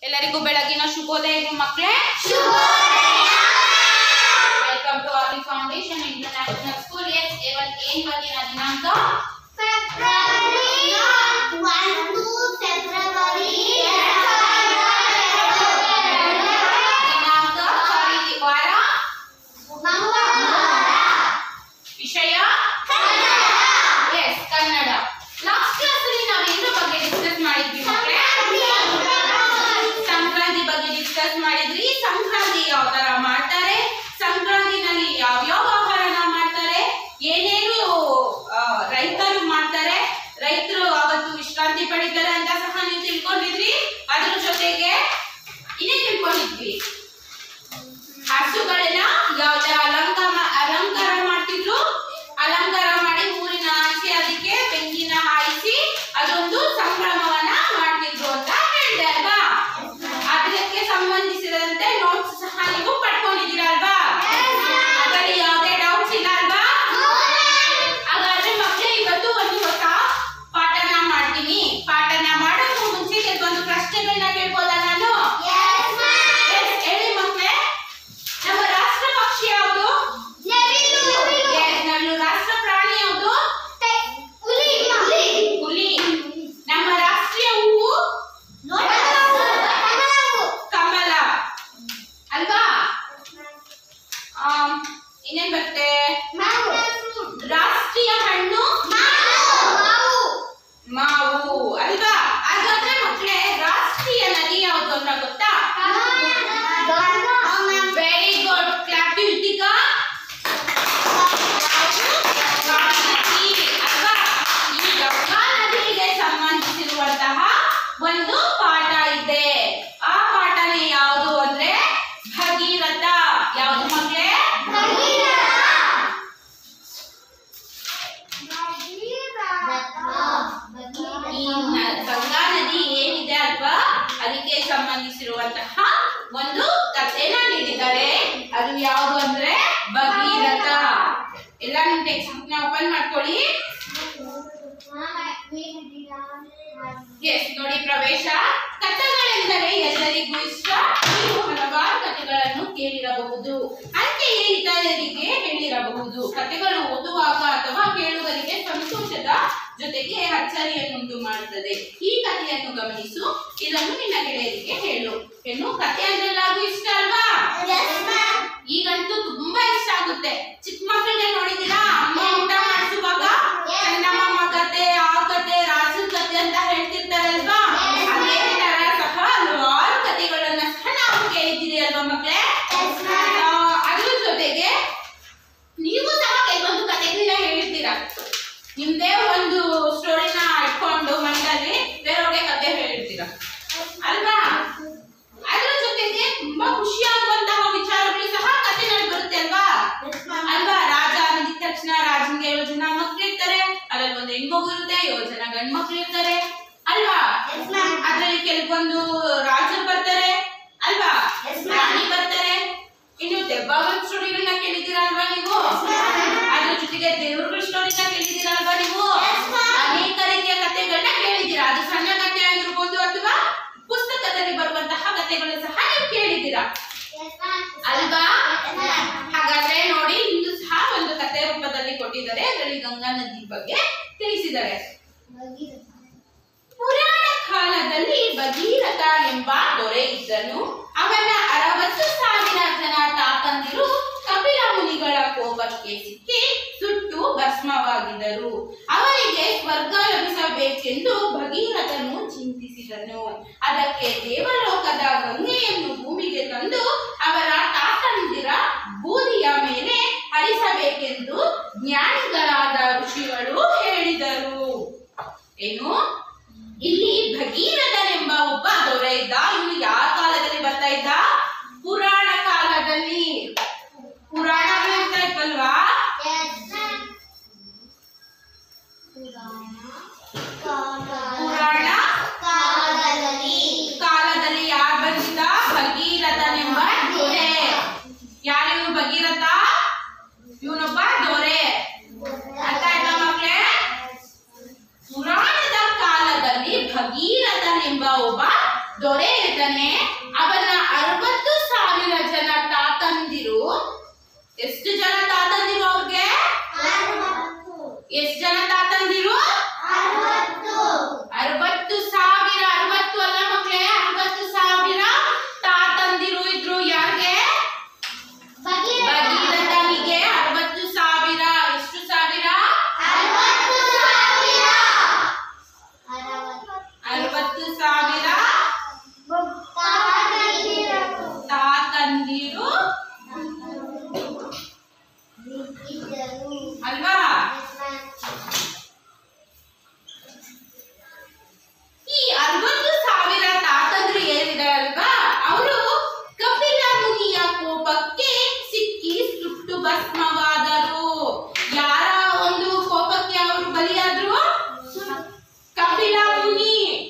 ಎಲ್ಲರಿಗೂ ಬೆಳಗಿನ ಶುಭೋದಯ ಮಕ್ಕಳೇ welcome to R Foundation International School yes ಇವತ್ತು ಏನ್ ಇವತ್ತಿನ ದಿನಾಂಕ ದಿನಾಂಕ ಸಾರಿ ವಾರ ವಿಷಯ ಎಸ್ ಕನ್ನಡ ಲಾಸ್ಟ್ ಕ್ಲಾಸ್ ಅಲ್ಲಿ ನಾವು ಏದ್ರ ಬಗ್ಗೆ ಡಿಸ್ಕಸ್ ಮಾಡಿದ್ವಿ ಮಕ್ಕಳೇ ಸಂಕ್ರಾಂತಿ ಬಗ್ಗೆ ಡಿಸ್ಕಸ್ ಮಾಡಿದ್ರಿ ಸಂಕ್ರಾಂತಿ ಯಾವ ತರ ಮಾಡ್ತಾರೆ ಸಂಕ್ರಾಂತಿನಲ್ಲಿ ಯಾವ್ಯಾವ ಆಹಾರನ ಮಾಡ್ತಾರೆ ಏನೇನು ಆ, ರೈತರು ಮಾಡ್ತಾರೆ ರೈತರು ಅವತ್ತು ವಿಶ್ರಾಂತಿ ಪಡಿತಾರೆ ಅಂತ ಸಹ ನೀವು ತಿಳ್ಕೊಂಡಿದ್ರಿ ಅದ್ರ ಜೊತೆಗೆ ಇನ್ನೇ ತಿಳ್ಕೊಂಡಿದ್ವಿ ಹಸುಗಳೆಲ್ಲ ಯಾವ ತರ ಅಲಂಕಾರ ಅಲಂಕಾರ ಮಾಡ್ತಿದ್ರು ಅಲಂಕಾರ ಮಾಡಿ ಊರಿನ ಆಚೆ ಅದಕ್ಕೆ ಬೆಂಕಿನ ಹಾಯಿಸಿ ಅದೊಂದು ಸಂಭ್ರಮವನ್ನ ಮಾಡ್ತಿದ್ರು ಅಂತ ಹೇಳಿದೆ ಅಲ್ವಾ ಅದಕ್ಕೆ ಸಂಬಂಧಿಸಿದಂತೆ ನೋಟ್ಸ್ ಸಹ ನೀವು ಪಡ್ಕೊಂಡಿದ್ದೀರಲ್ವಾ ಅದರಲ್ಲಿ ಯಾವುದೇ ಡೌಟ್ಸ್ ಇಲ್ಲ ಅಲ್ವಾ ಹಾಗಾದ್ರೆ ಮಕ್ಕಳೇ ಇವತ್ತು ಒಂದು ಹೊಸ ಪಾಠನ ಮಾಡ್ತೀನಿ ಪಾಠನ ಮಾಡೋಕ್ಕೂ ಮುಂಚೆ ಕೆಲವೊಂದು ಪ್ರಶ್ನೆಗಳನ್ನ ಕೇಳ್ಬೋದಾ ನಾನು Yes, ಹೇಳಿ ಮಕ್ಕಳೇ ನಮ್ಮ ರಾಷ್ಟ್ರ ಪಕ್ಷಿ ಯಾವುದು Yes, ನಮ್ಮ ರಾಷ್ಟ್ರ ಪ್ರಾಣಿ ಯಾವುದು ಹುಲಿ ನಮ್ಮ ರಾಷ್ಟ್ರೀಯ ಹೂವು ಕಮಲ ಅಲ್ವಾ ಆಮ್, ಇನ್ನೇನ್ ಬರುತ್ತೆ ರಾಷ್ಟ್ರೀಯ ಹಣ್ಣು ಮಾವು ಅಲ್ವಾ ಹಾಗಾದ್ರೆ ಮಕ್ಕಳೇ ರಾಷ್ಟ್ರೀಯ ನದಿ ಯಾವುದು ಅಂತ ಗೊತ್ತಾ very good clap to Yuthika Ganga ನದಿ ಅಲ್ವಾ ಈ ಗಂಗಾ ನದಿಗೆ ಸಂಬಂಧಿಸಿರುವಂತಹ ಒಂದು ಪಾಠ ಇದೆ ಆ ಪಾಠನೇ ಯಾವುದು ಅಂದ್ರೆ ಭಗೀರಥ ಯಾವುದು ಮಕ್ಕಳೇ ಈ ನ- ಗಂಗಾ ನದಿ ಏನಿದೆ ಅಲ್ವಾ ಅದಕ್ಕೆ ಸಂಬಂಧಿಸಿರುವಂತಹ ಒಂದು ಕಥೆನ ನೀಡಿದ್ದಾರೆ ಅದು ಯಾವುದು ಅಂದ್ರೆ ಭಗೀರಥ ಎಲ್ಲ ನಿಮ್ ಟೆಕ್ಸ್ಟ್ ಬುಕ್ ನ ಓಪನ್ ಮಾಡ್ಕೊಳ್ಳಿ ಎಸ್ ನೋಡಿ ಪ್ರವೇಶ ಕಥೆಗಳೆಂದರೆ ಎಲ್ಲರಿಗೂ ಇಷ್ಟ ನೀವು ಹಲವಾರು ಕಥೆಗಳನ್ನು ಕೇಳಿರಬಹುದು ಅಂತೆಯೇ ಇತರರಿಗೆ ಹೇಳಿರಬಹುದು ಕಥೆಗಳು ಓದುವಾಗ ಅಥವಾ ಕೇಳುಗರಿಗೆ ಸಂತೋಷದ ಜೊತೆಗೆ ಅಚ್ಚರಿಯನ್ನುಂಟು ಮಾಡುತ್ತದೆ ಈ ಕಥೆಯನ್ನು ಗಮನಿಸು ಇದನ್ನು ನಿನ್ನ ಗೆಳೆಯರಿಗೆ ಹೇಳು ಏನು ಕಥೆ ಅಂದ್ರೆ ಎಲ್ಲರಿಗೂ ಇಷ್ಟ ಅಲ್ವಾ ಈಗಂತೂ ತುಂಬಾ ಇಷ್ಟ ಆಗುತ್ತೆ ಚಿಕ್ಕ ಮಕ್ಕಳಿಗೆ ನೋಡಿದೀರಾ ಅಮ್ಮ ಊಟ ಮಾಡಿಸುವಾಗ ಚಂದಮಾಮ ಕತೆ ಆ ಕತೆ ರಾಜನ ಕತೆ ಅಂತ ಹೇಳ್ತಿರ್ತಾರಲ್ವಾ ಅದೇ ತರ ಸಹ ಹಲವಾರು ಕಥೆಗಳನ್ನ ಸಹ ನಾವು ಕೇಳಿದ್ದೀರಿ ಅಲ್ವಾ ಮಕ್ಕಳೇ ಆ, ಅದ್ರ ಜೊತೆಗೆ ನೀವು ಸಹ ಕೆಲವೊಂದು ಕಥೆಗಳನ್ನ ಹೇಳಿರ್ತೀರಾ ನಿಮ್ದೇ ಒಂದು ಸ್ಟೋರಿನ ಇಟ್ಕೊಂಡು ಮನೆಯಲ್ಲಿ ಬೇರೆಯವ್ರಿಗೆ ಕತೆ ಹೇಳಿರ್ತೀರಾ ಅಲ್ವಾ ಅದ್ರ ಜೊತೆಗೆ ತುಂಬಾ ಖುಷಿ ಆಗುವಂತಹ ವಿಚಾರಗಳು ಸಹ ಕಥೆನಲ್ಲಿ ಬರುತ್ತೆ ಅಲ್ವಾ ಅಲ್ವಾ ರಾಜ ಅಂದಿದ ತಕ್ಷಣ ರಾಜನ್ಗೆ ಏಳು ಜನ ಮಕ್ಳು ಇರ್ತಾರೆ ಅದ್ರಲ್ಲಿ ಒಂದು ಹೆಣ್ಮಗು ಇರುತ್ತೆ ಏಳು ಜನ ಗಂಡ್ ಮಕ್ಳು ಇರ್ತಾರೆ ಅಲ್ವಾ ಅದ್ರಲ್ಲಿ ಕೆಲವೊಂದು ರಾಜರು ಬರ್ತಾರೆ ಅಲ್ವಾ ರಾಣಿ ಬರ್ತಾರೆ ಇನ್ನು ದೆಬ್ಬಾಗಳ ಸ್ಟೋರಿಗಳನ್ನ ಕೇಳಿದ್ದೀರಾ ಅಲ್ವಾ ನೀವು ಅದ್ರ ಜೊತೆಗೆ ದೇವ್ರಗಳ ಸ್ಟೋರಿನ ಕೇಳಿದ್ದೀರಾ ಅಲ್ವಾ ನೀವು ಅನೇಕ ರೀತಿಯ ಕಥೆಗಳನ್ನ ಕೇಳಿದ್ದೀರಾ ಅದು ಸಣ್ಣ ಕಥೆ ಆಗಿರ್ಬೋದು ಅಥವಾ ಪುಸ್ತಕದಲ್ಲಿ ಬರುವಂತಹ ಕಥೆಗಳು ಸಹ ನೀವು ಕೇಳಿದ್ದೀರಾ ಅಲ್ವಾ ಹಾಗಾದ್ರೆ ನೋಡಿ ಇಲ್ಲೂ ಸಹ ಒಂದು ಕಥೆ ರೂಪದಲ್ಲಿ ಕೊಟ್ಟಿದ್ದಾರೆ ಅದರಲ್ಲಿ ಗಂಗಾ ನದಿ ಬಗ್ಗೆ ತಿಳಿಸಿದ್ದಾರೆ ಪುರಾಣ ಕಾಲದಲ್ಲಿ ಭಗೀರಥ ಎಂಬ ದೊರೆ ಇದ್ದನು ಅವನ ಅರವತ್ತು ಸಾವಿರ ಜನ ತಾತಂದಿರು ಕಪಿಲ ಮುನಿಗಳ ಕೋಪಕ್ಕೆ ಸಿಕ್ಕಿ ಸುಟ್ಟು ಭಸ್ಮವಾಗಿದ್ದರು ಅವರಿಗೆ ಸ್ವರ್ಗ ಲಭಿಸಬೇಕೆಂದು ಭಗೀರಥನು ಚಿಂತಿಸಿದನು ಅದಕ್ಕೆ ದೇವಲೋಕದ ಗಂಗೆಯನ್ನು ಭೂಮಿಗೆ ತಂದು ಅವರ ತಾತಂದಿರ ಬೂದಿಯ ಮೇಲೆ ಹರಿಸಬೇಕೆಂದು ಜ್ಞಾನಿಗಳಾದ ಋಷಿಗಳು ಹೇಳಿದರು ಏನು ಇಲ್ಲಿ ಭಗೀರಥನೆಂಬ ಒಬ್ಬ ದೊರೆ ಇದ್ದ ಇವನು ಯಾವ ಕಾಲದಲ್ಲಿ ಬರ್ತಾ ಇದ್ದ ಪುರಾಣ ಕಾಲದಲ್ಲಿ ಪುರಾಣಗಳು ಅಂತ ಇತ್ತಲ್ವಾ ಪುರಾಣ ಕಾಲದಲ್ಲಿ ಯಾರು ಬಂದಿದ್ದ ಭಗೀರಥ ದೊರೆ ಇರ್ತಾನೆ ಅವನ ಅರವತ್ತು ಸಾವಿರ ಜನ ತಾತಂದಿರು ಎಷ್ಟು ಜನ ತಾತಂದಿರು ಅವ್ರಿಗೆ ಎಷ್ಟು ಜನ ತಾತಂದಿರು ಅರವತ್ತು ಸಾವಿರ ಅರವತ್ತು ಅಲ್ಲ ಮಕ್ಕಳೇ ಅರವತ್ತು ಸಾವಿರ ತಾತಂದಿರು ಇದ್ರು ಯಾರಿಗೆ ಭಗೀರಥನಿಗೆ ಅರವತ್ತು ಸಾವಿರ ಎಷ್ಟು ಸಾವಿರ ಅರವತ್ತು ಸಾವಿರ ತಾತಂದಿರು ಅಲ್ವಾ ಈ ಅರವತ್ತು ಸಾವಿರ ತಾತಂದ್ರು ಏನಿದಾರಲ್ವಾ ಅವರು ಕಪಿಲ ಮುನಿಯ ಕೋಪಕ್ಕೆ ಸಿಕ್ಕಿ ಸುಟ್ಟು ಭಸ್ಮವಾದರು ಯಾರ ಒಂದು ಕೋಪಕ್ಕೆ ಅವರು ಬಲಿಯಾದ್ರು ಕಪಿಲ ಮುನಿ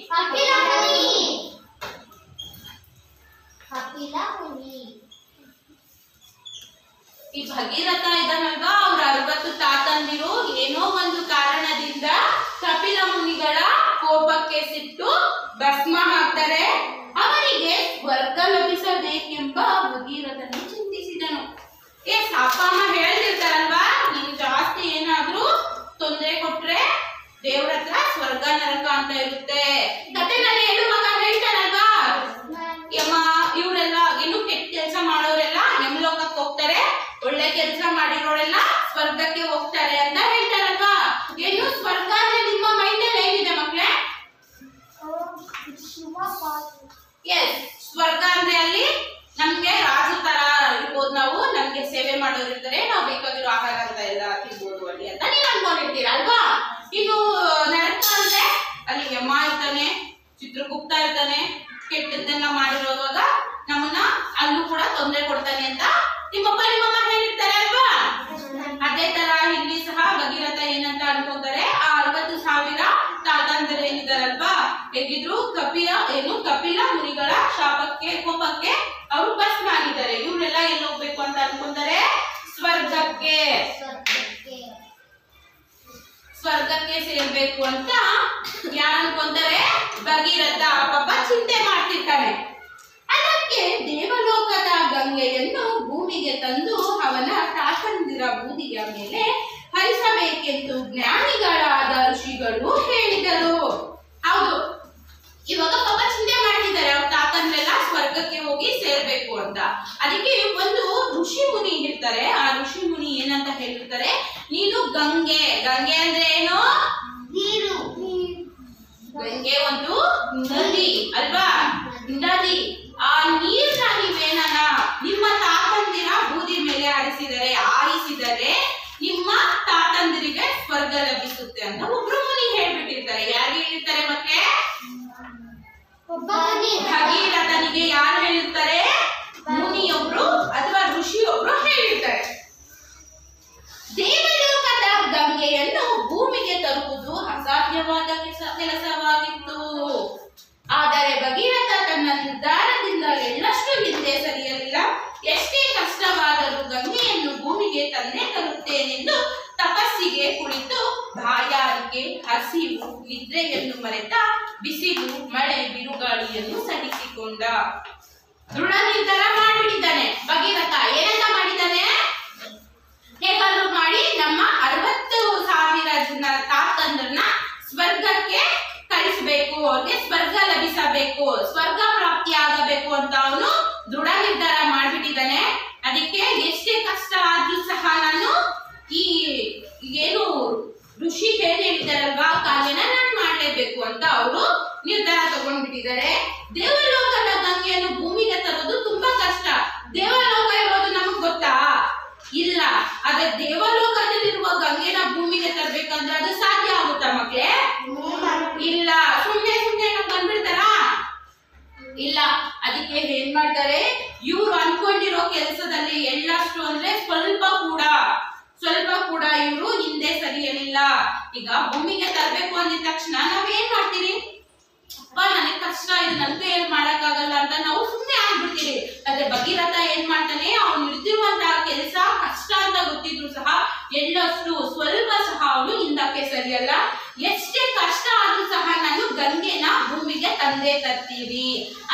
ಈ ಭಗೀರಥ ಇದ್ದಾನಲ್ವಾ ಅವ್ರ ಅರವತ್ತು ತಾತಂದಿರು ಏನೋ ಒಂದು ಕಾರಣದಿಂದ ಕಪಿಲ ಮುನಿಗಳ ಕೋಪಕ್ಕೆ ಸಿಟ್ಟು ಭಸ್ಮ ಹಾಕ್ತಾರೆ ಅವರಿಗೆ ಸ್ವರ್ಗ ಲಭಿಸಬೇಕೆಂಬ ಭಗೀರಥನು ಚಿಂತಿಸಿದನು ಏ ಅಪ್ಪ ಅಮ್ಮ ಹೇಳ್ತಿರ್ತಾರಲ್ವಾ ನೀನು ಜಾಸ್ತಿ ಏನಾದ್ರೂ ತೊಂದರೆ ಕೊಟ್ರೆ ದೇವ್ರ ಹತ್ರ ಸ್ವರ್ಗ ನರಕ ಅಂತ ಇರುತ್ತೆ ಕಥೆನಲ್ಲಿ ಹೇಳು ಮಗ ಹೇಳ್ತಾರಲ್ವಾ ಯಮ ಇವರೆಲ್ಲ ಇನ್ನು ಕೆಟ್ಟ ಕೆಲಸ ಮಾಡೋರೆಲ್ಲ ಯಮಲೋಕಕ್ಕೆ ಹೋಗ್ತಾರೆ ಒಳ್ಳೆ ಕೆಲಸ ಮಾಡಿರೋರೆಲ್ಲ ಸ್ವರ್ಗಕ್ಕೆ ಹೋಗ್ತಾರೆ ಅಂತ ಹೇಳ್ತಾರಲ್ವಾ ಏನು ಸ್ವರ್ಗ ಅಂದ್ರೆ ನಿಮ್ಮ ಮೈಂಡ್ ಅಲ್ಲಿ ಏನಿದೆ ಮಕ್ಳೇ ಎಸ್ ಸ್ವರ್ಗ ಅಂದ್ರೆ ಅಲ್ಲಿ ನಮ್ಗೆ ರಾಜು ತರ ಇರ್ಬೋದು ನಾವು ನಮ್ಗೆ ಸೇವೆ ಮಾಡೋರು ಇರ್ತಾರೆ ನಾವು ಬೇಕಾಗಿರೋ ಆಹಾರ ಅಂತ ಎಲ್ಲ ತಿನ್ಬೋದು ಅಲ್ಲಿ ಅಂತ ನೀವು ಅನ್ಕೊಂಡಿರ್ತೀರ ಅಲ್ವಾ ಇನ್ನು ನರಕ ಅಂದ್ರೆ ಅಲ್ಲಿ ಯಮ ಇರ್ತಾನೆ ಚಿತ್ರಗುಪ್ತ ಇರ್ತಾನೆ ಕೆಟ್ಟದ್ದನ್ನ ಮಾಡಿರುವಾಗ ನಮ್ಮನ್ನ ಅಲ್ಲೂ ಕೂಡ ತೊಂದರೆ ಕೊಡ್ತಾನೆ ಅಂತ ನಿಮ್ಮಪ್ಪ ನಿಮ್ಮಮ್ಮ ಹೇಳಿರ್ತಾರೆ ಅಲ್ವಾ ಅದೇ ತರ ಇಲ್ಲಿ ಸಹ ಭಗೀರಥ ಏನಂತ ಅನ್ಕೊಂತಾರೆ ಆ ಅರವತ್ತು ಸಾವಿರ ತಾತಂದರು ಏನಿದಾರಲ್ವಾ ಹೇಗಿದ್ರು ಕಪಿಲ ಏನು ಕಪಿಲ ಮುನಿಗಳ ಶಾಪಕ್ಕೆ ಕೋಪಕ್ಕೆ ಅವರು ಭಸ್ಮ ಆಗಿದ್ದಾರೆ ಇವರೆಲ್ಲ ಎಲ್ಲಿ ಹೋಗ್ಬೇಕು ಅಂತ ಅನ್ಕೊಂತಾರೆ ಸ್ವರ್ಗಕ್ಕೆ ಸ್ವರ್ಗಕ್ಕೆ ಸೇರ್ಬೇಕು ಅಂತ ಯಾರು ಅನ್ಕೊಂತಾರೆ ಭಗೀರಥ ಪಾಪ ಚಿಂತೆ ಮಾಡ್ತಿರ್ತಾನೆ ಅದಕ್ಕೆ ದೇವಲೋಕದ ಗಂಗೆಯನ್ನು ಭೂಮಿಗೆ ತಂದು ಅವನ ತಾತಂದಿರ ಬೂದಿಯ ಮೇಲೆ ಹರಿಸಬೇಕೆಂದು ಜ್ಞಾನಿಗಳಾದ ಋಷಿಗಳು ಹೇಳಿದರು ಹೌದು ಇವಾಗ ಪಾಪ ಚಿಂತೆ ಮಾಡ್ತಿದ್ದಾರೆ ಅವ್ರ ತಾತಂದ್ರೆಲ್ಲ ಸ್ವರ್ಗಕ್ಕೆ ಹೋಗಿ ಸೇರ್ಬೇಕು ಅಂತ ಅದಕ್ಕೆ ಒಂದು ಋಷಿ ಮುನಿ ಇರ್ತಾರೆ ಆ ಋಷಿ ಮುನಿ ಏನಂತ ಹೇಳಿರ್ತಾರೆ ನೀನು ಗಂಗೆ ಗಂಗೆ ಅಂದ್ರೆ ಏನು ಗಂಗೆ ಒಂದು ನದಿ ಅಲ್ವಾ ನದಿ ಆ ನೀರ್ನ ನೀವೇನನ ನಿಮ್ಮ ತಾತಂದಿರ ಬೂದಿ ಮೇಲೆ ಹರಿಸಿದರೆ ಆರಿಸಿದರೆ ನಿಮ್ಮ ತಾತಂದಿರಿಗೆ ಸ್ವರ್ಗ ಲಭಿಸುತ್ತೆ ಅಂತ ಒಬ್ರು ಮುನಿ ಹೇಳ್ಬಿಟ್ಟಿರ್ತಾರೆ ಯಾರು ಹೇಳಿರ್ತಾರೆ ಮತ್ತೆ ಭಗೀರಥನಿಗೆ ಯಾರು ಹೇಳಿರ್ತಾರೆ ಮುನಿಯೊಬ್ರು ಅಥವಾ ಋಷಿಯೊಬ್ರು ಹೇಳಿರ್ತಾರೆ ದೇವಲೋಕದ ಗಂಗೆಯನ್ನು ಭೂಮಿಗೆ ತರುವುದು ಅಸಾಧ್ಯವಾದ ಕೆಲಸ- ಕೆಲಸವಾಗಿತ್ತು ಆದರೆ ಭಗೀರಥ ತನ್ನ ನಿರ್ಧಾರದಿಂದ ಎಳ್ಳಷ್ಟು ಹಿಂದೆ ಸರಿಯಲಿಲ್ಲ ಎಷ್ಟೇ ಕಷ್ಟವಾದರೂ ಗಂಗೆಯನ್ನು ಭೂಮಿಗೆ ತಂದೆ ತರುತ್ತೇನೆಂದು ತಪಸ್ಸಿಗೆ ಕುಳಿತು ಬಾಯಾರಿಕೆ ಹಸಿವು ನಿದ್ರೆಯನ್ನು ಮರೆತ ಬಿಸಿಲು ಮಳೆ ಬಿರುಗಾಳಿಯನ್ನು ಸಹಿಸಿಕೊಂಡ ದೃಢ ನಿರ್ಧಾರ ಮಾಡಿಬಿಟ್ಟಿದ್ದಾನೆ ಭಗೀರಥ ಏನಂತ ಮಾಡಿದ್ದಾನೆ ಹೇಗಾದ್ರೂ ಮಾಡಿ ನಮ್ಮ ಅರವತ್ತು ಸಾವಿರ ಜನ ತಾತಂದ್ರನ್ನ ಸ್ವರ್ಗಕ್ಕೆ ಕಳಿಸ್ಬೇಕು ಅವ್ರಿಗೆ ಸ್ವರ್ಗ ಲಭಿಸಬೇಕು ಸ್ವರ್ಗ ಪ್ರಾಪ್ತಿ ಆಗಬೇಕು ಅಂತ ಅವನು ದೃಢ ನಿರ್ಧಾರ ಮಾಡ್ಬಿಟ್ಟಿದ್ದಾನೆ ಅದಕ್ಕೆ ಎಷ್ಟೇ ಕಷ್ಟ ಆದ್ರೂ ಸಹ ನಾನು ಈ ಏನು ಋಷಿ ಹೇಳಿ ಹೇಳಿದಾರಲ್ವಾ ಕಾರ್ಯನ ನಾನು ಮಾಡ್ಲೇಬೇಕು ಅಂತ ಅವರು ನಿರ್ಧಾರ ತಗೊಂಡ್ಬಿಟ್ಟಿದ್ದಾರೆ ದೇವಲೋಕದ ಗಂಗೆಯನ್ನು ಭೂಮಿಗೆ ತರೋದು ತುಂಬಾ ಕಷ್ಟ ದೇವಲೋಕ ಇರೋದು ನಮಗ್ ಗೊತ್ತಾ ಇಲ್ಲ ಆದ್ರೆ ದೇವಲೋಕದಲ್ಲಿರುವ ಗಂಗೆನ ಭೂಮಿಗೆ ತರ್ಬೇಕಂದ್ರೆ ಅದು ಸಾಧ್ಯ ಆಗುತ್ತಾ ಮಕ್ಳೇ ಇಲ್ಲ ಸುಮ್ನೆ ಸುಮ್ನೆ ಏನೋ ಬಂದ್ಬಿಡ್ತಾರಾ ಇಲ್ಲ ಅದಕ್ಕೆ ಏನ್ ಮಾಡ್ತಾರೆ ಇವ್ರು ಅನ್ಕೊಂಡಿರೋ ಕೆಲಸದಲ್ಲಿ ಎಳ್ಳಷ್ಟು ಅಂದ್ರೆ ಸ್ವಲ್ಪ ಕೂಡ ಸ್ವಲ್ಪ ಕೂಡ ಇವರು ಹಿಂದೆ ಸರಿಯಲಿಲ್ಲ ಈಗ ಭೂಮಿಗೆ ತರಬೇಕು ಅಂದಿದ ತಕ್ಷಣ ನಾವ್ ಏನ್ ಮಾಡ್ತೀವಿ ಅಪ್ಪ ನನಗೆ ಕಷ್ಟ ಇದು ನನ್ ಕೈಯಲ್ಲಿ ಮಾಡಕ್ಕಾಗಲ್ಲ ಅಂತ ನಾವು ಸುಮ್ಮನೆ ಆಗ್ಬಿಡ್ತೀವಿ ಆದ್ರೆ ಭಗೀರಥ ಏನ್ ಮಾಡ್ತಾನೆ ಅವ್ನು ಹಿಡಿದಿರುವಂತಹ ಕೆಲಸ ಕಷ್ಟ ಅಂತ ಗೊತ್ತಿದ್ರು ಸಹ ಎಳ್ಳಷ್ಟು ಸ್ವಲ್ಪ ಸಹ ಅವನು ಹಿಂದಕ್ಕೆ ಸರಿಯಲ್ಲ ಎಷ್ಟೇ ಕಷ್ಟ ಆದ್ರೂ ಸಹ ನಾನು ಗಂಗೆನ ಭೂಮಿಗೆ ತಂದೆ ತರ್ತೀವಿ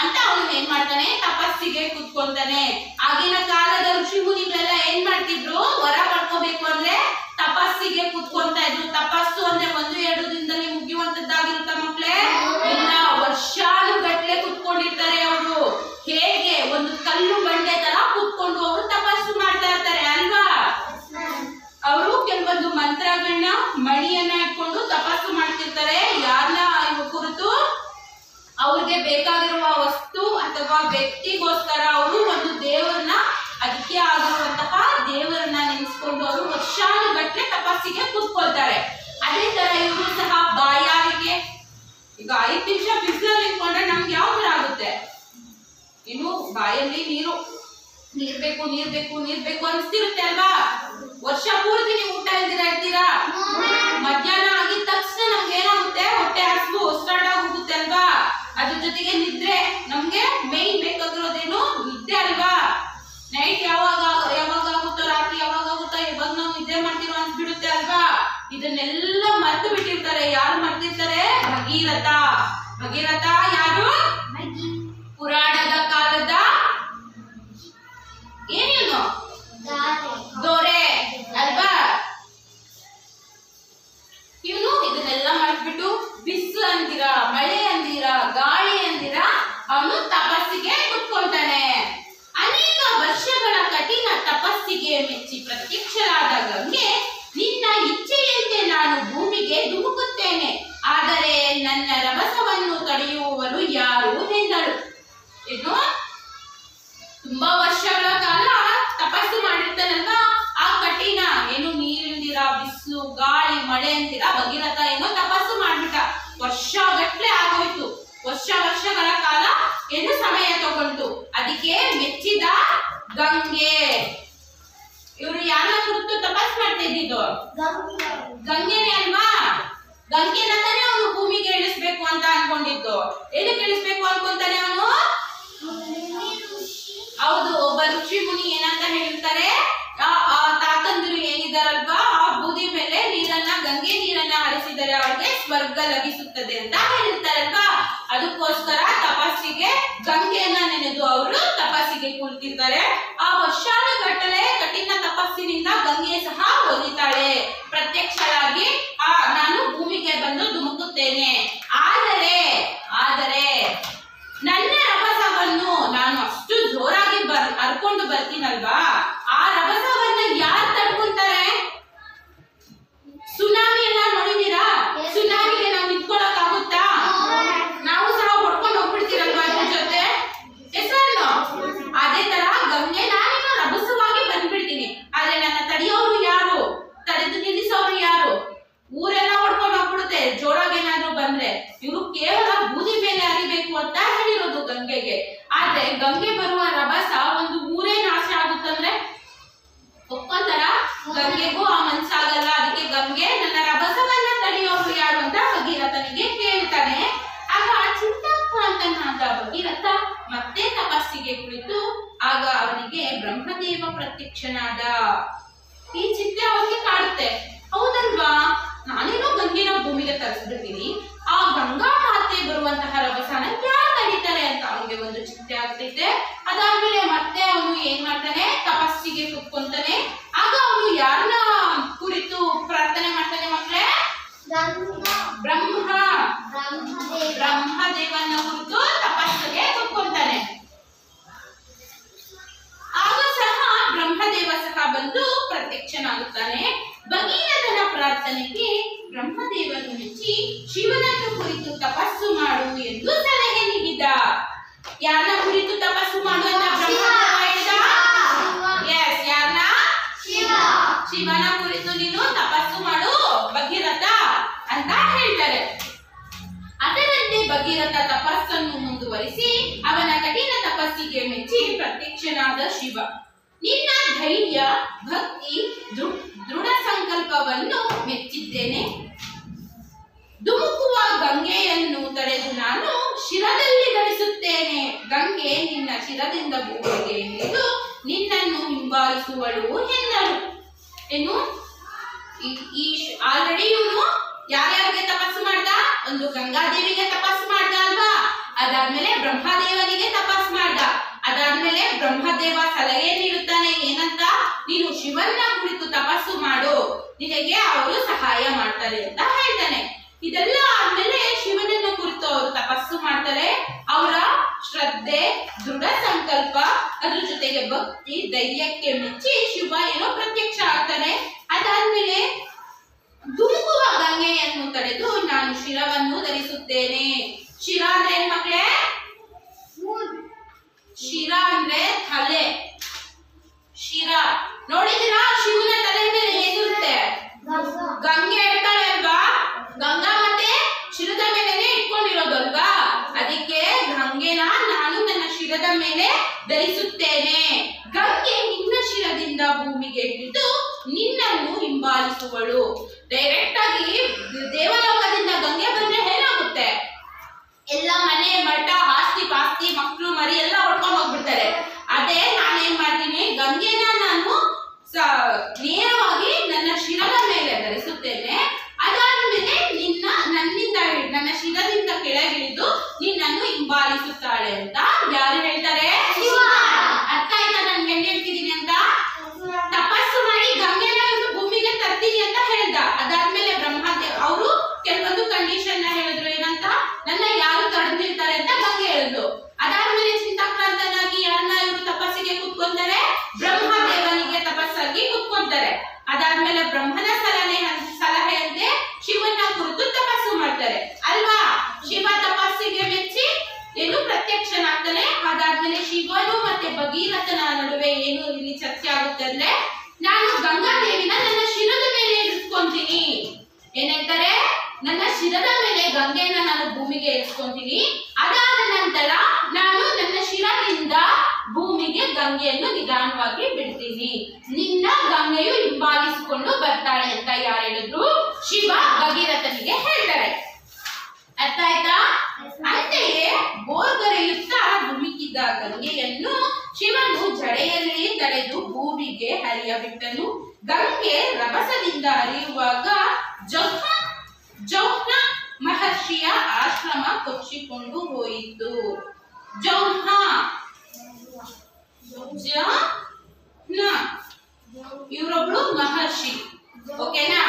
ಮಾಡ್ತಾನೆ ತಪಸ್ಸಿಗೆ ಕುತ್ಕೊಂತಾನೆ ಆಗಿನ ಕಾಲದ ಋಷಿ ಮುನಿಗಳೆಲ್ಲ ಏನ್ ಮಾಡ್ತಿದ್ರು ವರ ಪಡ್ಕೋಬೇಕು ಅಂದ್ರೆ ತಪಸ್ಸಿಗೆ ಕುತ್ಕೊಂತಾ ಇದ್ರು ತಪಸ್ಸು ಅಂದ್ರೆ ಒಂದು ಎರಡು ದಿನದಲ್ಲಿ ಮುಗಿಯುವಂತದ್ದಾಗಿರುತ್ತ ಮಕ್ಳೇ ಇಲ್ಲ ವರ್ಷಾನುಗಟ್ಲೆ ಕುತ್ಕೊಂಡಿರ್ತಾರೆ ಅವರು ಹೇಗೆ ಒಂದು ಕಲ್ಲು ಬಂಡೆ ತರ ಕುತ್ಕೊಂಡು ಅವರು ತಪಸ್ಸು ಮಾಡ್ತಾ ಇರ್ತಾರೆ ಅಲ್ವಾ ಅವರು ಕೆಲವೊಂದು ಮಂತ್ರಗಳನ್ನ ಮಣಿಯನ್ನ ಇಟ್ಕೊಂಡು ತಪಸ್ಸು ಮಾಡ್ತಿರ್ತಾರೆ ಯಾರನ್ನ ಕುರಿತು ಅವ್ರಿಗೆ ಬೇಕಾಗಿರುವ ವಸ್ತು ಅಥವಾ ವ್ಯಕ್ತಿಗೋಸ್ಕರ ಅವರು ಒಂದು ದೇವರನ್ನ ಅದಕ್ಕೆ ಆಗಿರುವಂತಹ ದೇವರನ್ನ ನೆನೆಸ್ಕೊಂಡು ಅವರು ವರ್ಷಾನುಗಟ್ಲೆ ತಪಸ್ಸಿಗೆ ಕೂತ್ಕೊಳ್ತಾರೆ ಅದೇ ತರ ಇವರು ಸಹ ಬಾಯಾರಿಕೆ ಈಗ ಐದು ನಿಮಿಷ ಬಿಸಿಲಲ್ಲಿ ನಿಂತ್ಕೊಂಡ್ರೆ ನಮ್ಗೆ ಯಾವ ತರ ಆಗುತ್ತೆ ಇನ್ನು ಬಾಯಲ್ಲಿ ನೀರು ನೀರ್ ಬೇಕು ನೀರ್ ಬೇಕು ನೀರ್ ಬೇಕು ಅನ್ಸ್ತಿರುತ್ತೆ ಅಲ್ವಾ ವರ್ಷ ಪೂರ್ತಿ ನೀವು ಊಟ ಇಲ್ದಿರ ಇರ್ತೀರಾ ಮಧ್ಯಾಹ್ನ ಆಗಿದ ತಕ್ಷಣ ನಮ್ಗೆ ಏನಾಗುತ್ತೆ ಹೊಟ್ಟೆ ಹಸಿವು ಸ್ಟಾರ್ಟ್ ಆಗೋಗುತ್ತೆ ಅಲ್ವಾ ಅದ್ರ ಜೊತೆಗೆ ನಿದ್ರೆ ನಮ್ಗೆ ಮೇನ್ ಬೇಕಾಗಿರೋದೇನು ನಿದ್ದೆ ಅಲ್ವಾ ನೈಟ್ ಯಾವಾಗ ಯಾವಾಗ ಆಗುತ್ತೋ ರಾತ್ರಿ ಯಾವಾಗ ಆಗುತ್ತೋ ಯಾವಾಗ ನಾವು ನಿದ್ದೆ ಮಾಡ್ತೀರೋ ಅನ್ಸ್ಬಿಡುತ್ತೆ ಅಲ್ವಾ ಇದನ್ನೆಲ್ಲ ಮರ್ತು ಬಿಟ್ಟಿರ್ತಾರೆ ಯಾರು ಮರ್ತಿರ್ತಾರೆ ಭಗೀರಥ ಭಗೀರಥ ಯಾರು ಪುರಾಣದ ಕಾಲದ ಏನೇನು ದೊರೆ ಅಲ್ವಾ ಇವನು ಇದನ್ನೆಲ್ಲ ಮಾಡ್ಬಿಟ್ಟು ಬಿಸಿಲು ಅಂದಿರ ಮಳೆ ಅಂದಿರ ಗಾಳಿ ಅಂದಿರ ಅವನು ತಪಸ್ಸಿಗೆ ಕುತ್ಕೊಳ್ತಾನೆ ಅನೇಕ ವರ್ಷಗಳ ಕಠಿಣ ತಪಸ್ಸಿಗೆ ಮೆಚ್ಚಿ ಪ್ರತ್ಯಕ್ಷರಾದ ಗಂಗೆ ನಿನ್ನ ಇಚ್ಛೆಯಂತೆ ನಾನು ಭೂಮಿಗೆ ಧುಮುಕುತ್ತೇನೆ ಆದರೆ ನನ್ನ ರಭಸವನ್ನು ತಡೆಯುವವರು ಯಾರು ಎಂದಳು ಏನು ತುಂಬಾ ವರ್ಷಗಳ ಕಾಲ ತಪಸ್ಸು ಮಾಡಿರ್ತಾನಲ್ವಾ ಆ ಕಠಿಣ ಏನು ನೀರಿಲ್ದಿರ ಬಿಸಿಲು ಗಾಳಿ ಮಳೆ ಅಂದಿರ ಭಗೀರಥ ಏನೋ ತಪಸ್ಸು ಮಾಡ್ಬಿಟ್ಟ ವರ್ಷ ಗಟ್ಲೆ ಆಗೋಯ್ತು ವರ್ಷ ವರ್ಷಗಳ ಕಾಲ ಏನು ಸಮಯ ತಗೊಂಡು ಅದಕ್ಕೆ ಮೆಚ್ಚಿದ ಗಂಗೆ ಇವರು ಯಾರ ಕುರಿತು ತಪಸ್ ಮಾಡ್ತಾ ಇದ್ದಿದ್ದು ಗಂಗೆನೇ ಅಲ್ವಾ ಗಂಗೆನ ತಾನೇ ಅವನು ಭೂಮಿಗೆ ಇಳಿಸ್ಬೇಕು ಅಂತ ಅನ್ಕೊಂಡಿದ್ದು ಏನಕ್ಕೆ ಇಳಿಸ್ಬೇಕು ಅನ್ಕೊಂತಾನೆ ಅವನು ಹೌದು ಒಬ್ಬ ಋಷಿ ಮುನಿ ಏನಂತ ಹೇಳ್ತಾರೆ ಆ ಆ ತಾತಂದಿರು ಏನಿದಾರಲ್ವಾ ಆ ಬೂದಿ ಮೇಲೆ ನೀರನ್ನ ಗಂಗೆ ನೀರನ್ನ ಹರಿಸಿದರೆ ಅವರಿಗೆ ಸ್ವರ್ಗ ಲಭಿಸುತ್ತದೆ ಅಂತ ಹೇಳಿರ್ತಾರಲ್ವಾ ಅದಕ್ಕೋಸ್ಕರ ತಪಸ್ಸಿಗೆ ಗಂಗೆಯನ್ನ ನೆನೆದು ಅವರು ತಪಸ್ಸಿಗೆ ಕುಳಿತಿರ್ತಾರೆ ಆ ವರ್ಷಾನುಗಟ್ಟಲೆ ಕಠಿಣ ತಪಸ್ಸಿನಿಂದ ಗಂಗೆ ಸಹ ಒಲಿತಾಳೆ ಪ್ರತ್ಯಕ್ಷರಾಗಿ ಆ ನಾನು ಭೂಮಿಗೆ ಬಂದು ಧುಮುಕುತ್ತೇನೆ ಆದರೆ ಆದರೆ ನನ್ನ ರಭಸವನ್ನು ನಾನು ಅಷ್ಟು ಜೋರಾಗಿ ಬರ್ ಹರ್ಕೊಂಡು ಬರ್ತೀನಲ್ವಾ ಆ ರಭಸವನ್ನ ಯಾರು ತಡ್ಕೊಂತಾರೆ ಸುನಾಮಿ ಎಲ್ಲ ನೋಡಿದೀರಾ Yes. ಸುನಾಮಿಗೆ ನಾವು ನಿಂತ್ಕೊಳಕ್ ಆಗುತ್ತಾ ನಾವು ಸಹ ಹೊಡ್ಕೊಂಡು ಹೋಗ್ಬಿಡ್ತೀರಲ್ವಾ ಅದ್ರ ಜೊತೆ ಹೆಸರನ್ನು ಅದೇ ತರ ಗಂಗೆ ನಾನೇನೋ ರಭಸವಾಗಿ ಬಂದ್ಬಿಡ್ತೀನಿ ಆದ್ರೆ ನನ್ನ ತಡೆಯೋರು ಯಾರು ತಡೆದು ನಿಲ್ಲಿಸೋರು ಯಾರು ಊರೆಲ್ಲ ಹೊಡ್ಕೊಂಡು ಹೋಗ್ಬಿಡುತ್ತೆ ಜೋರಾಗಿ ಏನಾದ್ರು ಬಂದ್ರೆ ಇವರು ಕೇವಲ ಬೂದಿ ಮೇಲೆ ಹರಿಬೇಕು ಅಂತ ಹೇಳಿರೋದು ಗಂಗೆಗೆ ಆದ್ರೆ ಗಂಗೆ ಬರುವ ರಭಸ ಒಂದು ಊರೇ ನಾಶ ಆಗುತ್ತಂದ್ರೆ ಒಪ್ಕೊಂತಾರ ಗಂಗೆಗೂ ಆ ಮನ್ಸಾಗಲ್ಲ ಅದಕ್ಕೆ ಗಂಗೆ ನನ್ನ ರಭಸವನ್ನ ತಡೆಯೋರು ಯಾರು ಅಂತ ಭಗೀರಥನಿಗೆ ಕೇಳ್ತಾನೆ ಆಗ ಚಿಂತಾಕ್ರಾಂತನಾದ ಭಗೀರಥ ಮತ್ತೆ ತಪಸ್ಸಿಗೆ ಕುಳಿತು ಆಗ ಅವನಿಗೆ ಬ್ರಹ್ಮದೇವ ಪ್ರತ್ಯಕ್ಷನಾದ ಈ ಚಿಂತೆ ಅವನಿಗೆ ಕಾಡುತ್ತೆ ಹೌದಲ್ವಾ ನಾನೇನೋ ಗಂಗೆನ ಭೂಮಿಗೆ ತರಿಸ್ಬಿಡ್ತೀನಿ ಆ ಗಂಗಾ ಮಾತೆ ಬರುವಂತಹ ರಭಸನ ಯಾರು ತಡೀತಾರೆ ಅಂತ ಅವನಿಗೆ ಒಂದು ಚಿಂತೆ ಆಗ್ತೈತೆ ಅದಾದ್ಮೇಲೆ ಮತ್ತೆ ಅವನು ಏನ್ ಮಾಡ್ತಾನೆ ತಪಸ್ಸಿಗೆ ಕುತ್ಕೊಂತಾನೆ ಆಗ ಅವನು ಯಾರನ್ನ ಕುರಿತು ಪ್ರಾರ್ಥನೆ ಮಾಡ್ತಾನೆ ಮಕ್ಕಳೇ ಬ್ರಹ್ಮ ಬ್ರಹ್ಮದೇವನ ಕುರಿತು ತಪಸ್ಸಿಗೆ ಕುತ್ಕೊಂತಾನೆ ಆಗ ಸಹ ಬ್ರಹ್ಮದೇವ ಸಹ ಬಂದು ಪ್ರತ್ಯಕ್ಷನಾಗುತ್ತಾನೆ ಭಗೀರಥನ ಪ್ರಾರ್ಥನೆಗೆ ಬ್ರಹ್ಮದೇವನು ಮೆಚ್ಚಿ ಶಿವನನ್ನು ಕುರಿತು ತಪಸ್ಸು ಮಾಡು ಎಂದು ಸಲಹೆ ನೀಡಿದ ಯಾರನ್ನ ಕುರಿತು ತಪಸ್ಸು ಮಾಡು ಅಂತ ಬ್ರಹ್ಮದೇವ ಹೇಳಿದ ಎಸ್ ಯಾರನ್ನ ಶಿವನ ಕುರಿತು ನೀನು ತಪಸ್ಸು ಮಾಡು ಭಗೀರಥ ಅಂತ ಹೇಳ್ತಾರೆ ಅದರಂತೆ ಭಗೀರಥ ತಪಸ್ಸನ್ನು ಮುಂದುವರಿಸಿ ಅವನ ಕಠಿಣ ತಪಸ್ಸಿಗೆ ಮೆಚ್ಚಿ ಪ್ರತ್ಯಕ್ಷನಾದ ಶಿವ ನಿನ್ನ ಧೈರ್ಯ ಭಕ್ತಿ ದೃ- ದೃಢ ಸಂಕಲ್ಪವನ್ನು ಮೆಚ್ಚಿದ್ದೇನೆ ಧುಮುಕುವ ಗಂಗೆಯನ್ನು ತಡೆದು ನಾನು ಶಿರದಲ್ಲಿ ಗಳಿಸುತ್ತೇನೆ ಗಂಗೆ ನಿನ್ನ ಶಿರದಿಂದ ಭೂಮಿಗೆ ಇಳಿದು ನಿನ್ನನ್ನು ಹಿಂಬಾಲಿಸುವಳು ಎಂದಳು ಏನು ಈ- ಈ ಆಲ್ರೆಡಿ ಇವನು ಯಾರ್ಯಾರಿಗೆ ತಪಸ್ಸು ಮಾಡ್ದ ಒಂದು ಗಂಗಾದೇವಿಗೆ ತಪಸ್ಸು ಮಾಡ್ದ ಅಲ್ವಾ ಅದಾದ್ಮೇಲೆ ಬ್ರಹ್ಮದೇವನಿಗೆ ತಪಸ್ ಮಾಡ್ದ ಅದಾದ್ಮೇಲೆ ಬ್ರಹ್ಮದೇವ ಸಲಹೆ ನೀಡುತ್ತಾನೆ ಏನಂತ ನೀನು ಶಿವನ್ನ ಕುರಿತು ತಪಸ್ಸು ಮಾಡು ನಿನಗೆ ಅವರು ಸಹಾಯ ಮಾಡ್ತಾರೆ ಅಂತ ಹೇಳ್ತಾನೆ ಇದೆಲ್ಲ ಆದ್ಮೇಲೆ ಶಿವನನ್ನ ಕುರಿತು ಅವರು ತಪಸ್ಸು ಮಾಡ್ತಾರೆ ಅವರ ಶ್ರದ್ಧೆ ದೃಢ ಸಂಕಲ್ಪ ಅದ್ರ ಜೊತೆಗೆ ಭಕ್ತಿ ಧೈರ್ಯಕ್ಕೆ ಮೆಚ್ಚಿ ಶಿವ ಏನೋ ಪ್ರತ್ಯಕ್ಷ ಆಗ್ತಾನೆ ಅದಾದ್ಮೇಲೆ ಧುಮುಕುವ ಗಂಗೆಯನ್ನು ತಡೆದು ನಾನು ಶಿರವನ್ನು ಧರಿಸುತ್ತೇನೆ ಶಿರ ಅಂದ್ರೆ ಏನ್ ಮಕ್ಳೇ ಶಿರ ಅಂದ್ರೆ ತಲೆ ಶಿರ ನೋಡಿದಿರಾ ಶಿವನ ತಲೆ ಮೇಲೆ ಏನಿರುತ್ತೆ ಗಂಗೆ ಇರ್ತಾಳೆ ಅಲ್ವಾ ಗಂಗಾ ಮತ್ತೆ ಶಿರದ ಮೇಲೆನೆ ಇಟ್ಕೊಂಡಿರೋದು ಅಲ್ವಾ ಅದಕ್ಕೆ ಗಂಗೆನ ನಾನು ನನ್ನ ಶಿರದ ಮೇಲೆ ಧರಿಸುತ್ತೇನೆ ಗಂಗೆ ನಿನ್ನ ಶಿರದಿಂದ ಭೂಮಿಗೆ ಇಳಿದು ನಿನ್ನನ್ನು ಹಿಂಬಾಲಿಸುವಳು ಡೈರೆಕ್ಟ್ ಆಗಿ ದೇವಲೋಕದಿಂದ ಗಂಗೆ ಬಂದ್ರೆ ಏನಾಗುತ್ತೆ ಎಲ್ಲ ಮನೆ ಮಠ ಆಸ್ತಿ ಪಾಸ್ತಿ ಮಕ್ಕಳು ಮರಿ ಎಲ್ಲ ಹೊಡ್ಕೊಂಡು ಹೋಗ್ಬಿಡ್ತಾರೆ ಅದೇ ನಾನೇನ್ ಮಾಡ್ತೀನಿ ಗಂಗೆನ ನಾನು ಸ- ನೇರವಾಗಿ ನನ್ನ ಶಿರದ ಮೇಲೆ ಧರಿಸುತ್ತೇನೆ ಅದಾದ್ಮೇಲೆ ನಿನ್ನ ನನ್ನಿಂದ ಹಿಡ್- ನನ್ನ ಶಿರದಿಂದ ಕೆಳಗಿಳಿದು ನಿನ್ನನ್ನು ಹಿಂಬಾಲಿಸುತ್ತಾಳೆ ಅಂತ ಯಾರು ಹೇಳ್ತಾರೆ ಶಿವ. ಅರ್ಥ ಆಯ್ತಾ ನಾನು ಏನ್ ಹೇಳ್ತಿದ್ದೀನಿ ಅಂತ ತಪಸ್ಸು ಮಾಡಿ ಗಂಗೆನ ಇವ್ನು ಭೂಮಿಗೆ ತರ್ತೀನಿ ಅಂತ ಹೇಳ್ದ ಅದಾದ್ಮೇಲೆ ಬ್ರಹ್ಮದೇವ್ ಅವರು ಕೆಲವೊಂದು ಕಂಡೀಷನ್ ನ ಹೇಳಿದ್ರು ಏನಂತ ನನ್ನ ಯಾರು ತಡೆದು ನಿಲ್ತಾರೆ ಅಂತ ಗಂಗೆ ಹೇಳಿದ್ರು ಅದಾದ್ಮೇಲೆ ಚಿಂತಾಕ್ರಾಂತನಾಗಿ ಯಾರನ್ನ ಇವರು ತಪಸ್ಸಿಗೆ ಕುತ್ಕೊಂತಾರೆ ಬ್ರಹ್ಮದೇವನಿಗೆ ತಪಸ್ಸಾಗಿ ಕುತ್ಕೊಂತಾರೆ ಅದಾದ್ಮೇಲೆ ಬ್ರಹ್ಮನ ಸಲಹೆ ಸಲಹೆಯಂತೆ ಶಿವನ ಕುರಿತು ತಪಸ್ಸು ಮಾಡ್ತಾರೆ ಅಲ್ವಾ ಶಿವ ತಪಸ್ಸಿಗೆ ಮೆಚ್ಚಿ ಏನು ಪ್ರತ್ಯಕ್ಷನಾಗ್ತಾನೆ ಅದಾದ್ಮೇಲೆ ಶಿವನು ಮತ್ತೆ ಭಗೀರಥನ ನಡುವೆ ಏನು ಇಲ್ಲಿ ಚರ್ಚೆ ಆಗುತ್ತೆ ಅಂದ್ರೆ ನಾನು ಗಂಗಾದೇವಿನ ನನ್ನ ಶಿರದ ಮೇಲೆ ಇರಿಸ್ಕೊಂತೀನಿ ಏನ್ ಹೇಳ್ತಾರೆ ನನ್ನ ಶಿರದ ಮೇಲೆ ಗಂಗೆನ ನಾನು ಭೂಮಿಗೆ ಇರಿಸ್ಕೊಂತೀನಿ ಅದಾದ ನಂತರ ನಾನು ನನ್ನ ಶಿರದಿಂದ ಭೂಮಿಗೆ ಗಂಗೆಯನ್ನು ನಿಧಾನವಾಗಿ ಬಿಡ್ತೀನಿ ನಿನ್ನ ಗಂಗೆಯು ಹಿಂಬಾಲಿಸಿಕೊಂಡು ಬರ್ತಾಳೆ ಅಂತ ಯಾರು ಹೇಳಿದ್ರು ಶಿವ ಭಗೀರಥನಿಗೆ ಹೇಳ್ತಾರೆ ಅರ್ಥ ಆಯ್ತಾ ಅಂತೆಯೇ ಬೋರ್ಗರೆಯುತ್ತಾ ಧುಮುಕಿದ ಗಂಗೆಯನ್ನು ಶಿವನು ಜಡೆಯಲ್ಲಿ ತಡೆದು ಭೂಮಿಗೆ ಹರಿಯಬಿಟ್ಟನು ಗಂಗೆ ರಭಸದಿಂದ ಹರಿಯುವಾಗ ಜೌಹ ಜೌಹ್ನ ಮಹರ್ಷಿಯ ಆಶ್ರಮ ಕೊಚ್ಚಿಕೊಂಡು ಹೋಯಿತು ಜೌಹ್ನ ಜ ಇವರೊಬ್ಳು ಮಹರ್ಷಿ ಓಕೆನಾ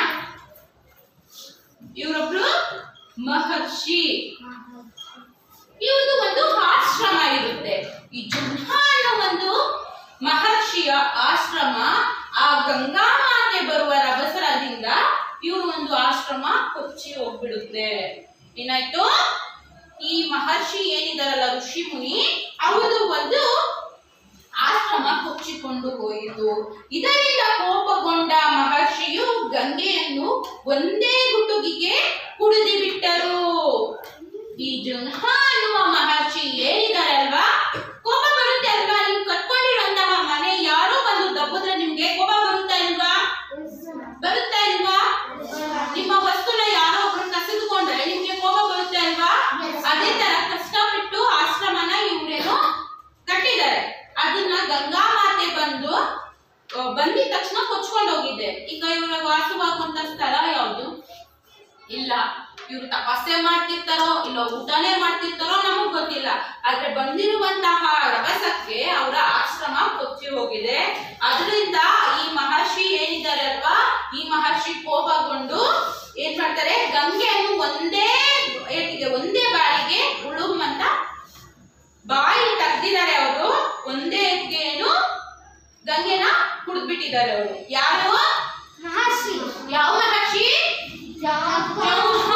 ಇವರೊಬ್ಳು ಮಹರ್ಷಿ ಇವ್ರದ್ದು ಒಂದು ಆಶ್ರಮ ಇರುತ್ತೆ ಈ ಜುಂಹ ಅನ್ನೋ ಒಂದು ಮಹರ್ಷಿಯ ಆಶ್ರಮ ಆ ಗಂಗಾ ಮಾತೆ ಬರುವ ರಭಸರದಿಂದ ಇವ್ರ ಒಂದು ಆಶ್ರಮ ಕೊಚ್ಚಿ ಹೋಗ್ಬಿಡುತ್ತೆ ಏನಾಯ್ತು ಈ ಮಹರ್ಷಿ ಏನಿದಾರಲ್ಲ ಋಷಿ ಮುನಿ ಅವರು ಒಂದು ಆಶ್ರಮ ಕೊಚ್ಚಿಕೊಂಡು ಹೋಯಿತು ಇದರಿಂದ ಕೋಪಗೊಂಡ ಮಹರ್ಷಿಯು ಗಂಗೆಯನ್ನು ಒಂದೇ ಗುಟುಗಿಗೆ ಕುಡಿದು ಬಿಟ್ಟರು ಈ ಜುನ್ಹ ಅನ್ನುವ ಮಹರ್ಷಿ ಏನಿದ್ದಾರೆ ಅಲ್ವಾ ಕೋಪ ಬರುತ್ತೆ ಅಲ್ವಾ ನೀವು ಕಟ್ಕೊಂಡಿರುವಂತಹ ಮನೆ ಯಾರೋ ಬಂದು ದಬ್ಬಿದ್ರೆ ನಿಮ್ಗೆ ಕೋಪ ಬರುತ್ತಾ ಇಲ್ವಾ ಬರುತ್ತಾ ಇಲ್ವಾ ನಿಮ್ಮ ವಸ್ತುನ ಯಾರೋ ಒಬ್ರು ಕಸಿದುಕೊಂಡ್ರೆ ನಿಮ್ಗೆ ಕೋಪ ಬರುತ್ತೆ ಅಲ್ವಾ ಅದೇ ತರ ಕಷ್ಟಪಟ್ಟು ಆಶ್ರಮನ ಇವ್ರೇನು ಕಟ್ಟಿದ್ದಾರೆ ಅದನ್ನ ಗಂಗಾ ಮಾತೆ ಬಂದು ಆ, ಬಂದಿದ ತಕ್ಷಣ ಕೊಚ್ಕೊಂಡು ಹೋಗಿದ್ದೆ ಈಗ ಇವರ ವಾಸವಾಗುವಂತ ಸ್ಥಳ ಯಾವುದು ಇಲ್ಲ ಇವ್ರು ತಪಸ್ಸೆ ಮಾಡ್ತಿರ್ತಾರೋ ಇಲ್ಲ ಊಟನೇ ಮಾಡ್ತಿರ್ತಾರೋ ನಮಗ್ ಗೊತ್ತಿಲ್ಲ ಆದ್ರೆ ಬಂದಿರುವಂತಹ ರಭಸಕ್ಕೆ ಅವರ ಆಶ್ರಮ ಕೊಚ್ಚಿ ಹೋಗಿದೆ ಅದರಿಂದ ಈ ಮಹರ್ಷಿ ಏನಿದ್ದಾರೆ ಅಲ್ವಾ ಈ ಮಹರ್ಷಿ ಕೋಪಗೊಂಡು ಏನ್ ಮಾಡ್ತಾರೆ ಗಂಗೆಯನ್ನು ಒಂದೇ ಏಟಿಗೆ ಒಂದೇ ಬಾರಿಗೆ ಉಳುಮ್ ಅಂತ ಬಾಯಿ ತೆಗ್ದಿದ್ದಾರೆ ಅವರು ಒಂದೇ ಏನು ಗಂಗೆನ ಕುಡಿದ್ಬಿಟ್ಟಿದ್ದಾರೆ ಅವರು ಯಾರು ಮಹರ್ಷಿ ಯಾವ ಮಹರ್ಷಿ ಜೌಹ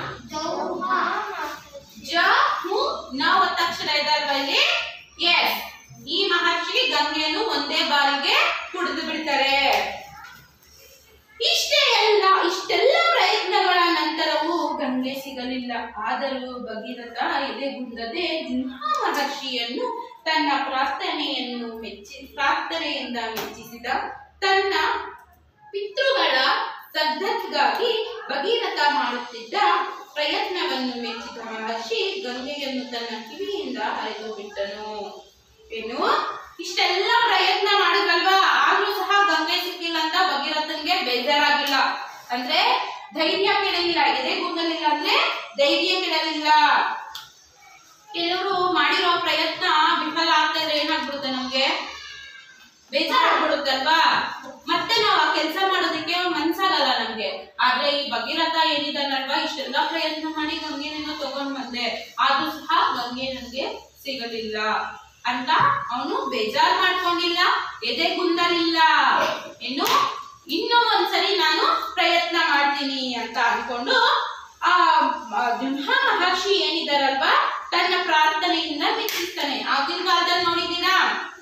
ಜ ಹು ನ ಒತ್ತಕ್ಷರ ಇದೆ ಅಲ್ವಾ ಇಲ್ಲಿ ಎಸ್ ಈ ಮಹರ್ಷಿ ಗಂಗೆಯನ್ನು ಒಂದೇ ಬಾರಿಗೆ ಕುಡಿದು ಬಿಡ್ತಾರೆ ಇಷ್ಟೇ ಎಲ್ಲ ಇಷ್ಟೆಲ್ಲ ಪ್ರಯತ್ನಗಳ ನಂತರವೂ ಗಂಗೆ ಸಿಗಲಿಲ್ಲ ಆದರೂ ಭಗೀರಥ ಎದೆಗುಂದದೆ ಜುನ್ಹಾ ಮಹರ್ಷಿಯನ್ನು ತನ್ನ ಪ್ರಾರ್ಥನೆಯನ್ನು ಮೆಚ್ಚಿ ಪ್ರಾರ್ಥನೆಯಿಂದ ಮೆಚ್ಚಿಸಿದ ತನ್ನ ಪಿತೃಗಳ ಸದ್ಧತಿಗಾಗಿ ಭಗೀರಥ ಮಾಡುತ್ತಿದ್ದ ಪ್ರಯತ್ನವನ್ನು ಮೆಚ್ಚಿದ ಮಹರ್ಷಿ ಗಂಗೆಯನ್ನು ತನ್ನ ಕಿವಿಯಿಂದ ಹರಿದು ಬಿಟ್ಟನು ಏನು ಇಷ್ಟೆಲ್ಲ ಪ್ರಯತ್ನ ಮಾಡಿದ್ರಲ್ವಾ ಆದ್ರೂ ಸಹ ಗಂಗೆ ಸಿಕ್ಕಿಲ್ಲ ಅಂತ ಭಗೀರಥನ್ಗೆ ಬೇಜಾರಾಗಿಲ್ಲ ಅಂದ್ರೆ ಧೈರ್ಯ ಕೆಡಲಿಲ್ಲ ಎದೆ ಕೂದಲಿಲ್ಲ ಅಂದ್ರೆ ಧೈರ್ಯ ಕೆಡಲಿಲ್ಲ ಕೆಲವರು ಮಾಡಿರೋ ಪ್ರಯತ್ನ ವಿಫಲ ಆಗ್ತಾರೆ ಏನಾಗ್ಬಿಡುತ್ತೆ ನಮ್ಗೆ ಬೇಜಾರಾಗ್ಬಿಡುತ್ತಲ್ವಾ ಮತ್ತೆ ನಾವು ಆ ಕೆಲಸ ಮಾಡೋದಕ್ಕೆ ಮನ್ಸಾಗಲ್ಲ ನಮ್ಗೆ ಆದ್ರೆ ಈ ಭಗೀರಥ ಏನಿದಾನಲ್ವಾ ಇಷ್ಟೆಲ್ಲ ಪ್ರಯತ್ನ ಮಾಡಿ ಗಂಗೆನೇನೋ ತಗೊಂಡ್ ಬಂದೆ ಆದ್ರೂ ಸಹ ಗಂಗೆ ನನ್ಗೆ ಸಿಗಲಿಲ್ಲ ಅಂತ ಅವನು ಬೇಜಾರ್ ಮಾಡ್ಕೊಂಡಿಲ್ಲ ಎದೆಗುಂದಲಿಲ್ಲ ಏನು ಇನ್ನೂ ಒಂದ್ಸರಿ ನಾನು ಪ್ರಯತ್ನ ಮಾಡ್ತೀನಿ ಅಂತ ಅನ್ಕೊಂಡು ಆ ಆ ಬ್ರಹ್ಮ ಮಹರ್ಷಿ ಏನಿದಾರಲ್ವಾ ತನ್ನ ಪ್ರಾರ್ಥನೆಯಿಂದ ಮೆಚ್ಚಿಸ್ತಾನೆ ಆಗಿನ ಕಾಲದಲ್ಲಿ ನೋಡಿದ್ದೀರಾ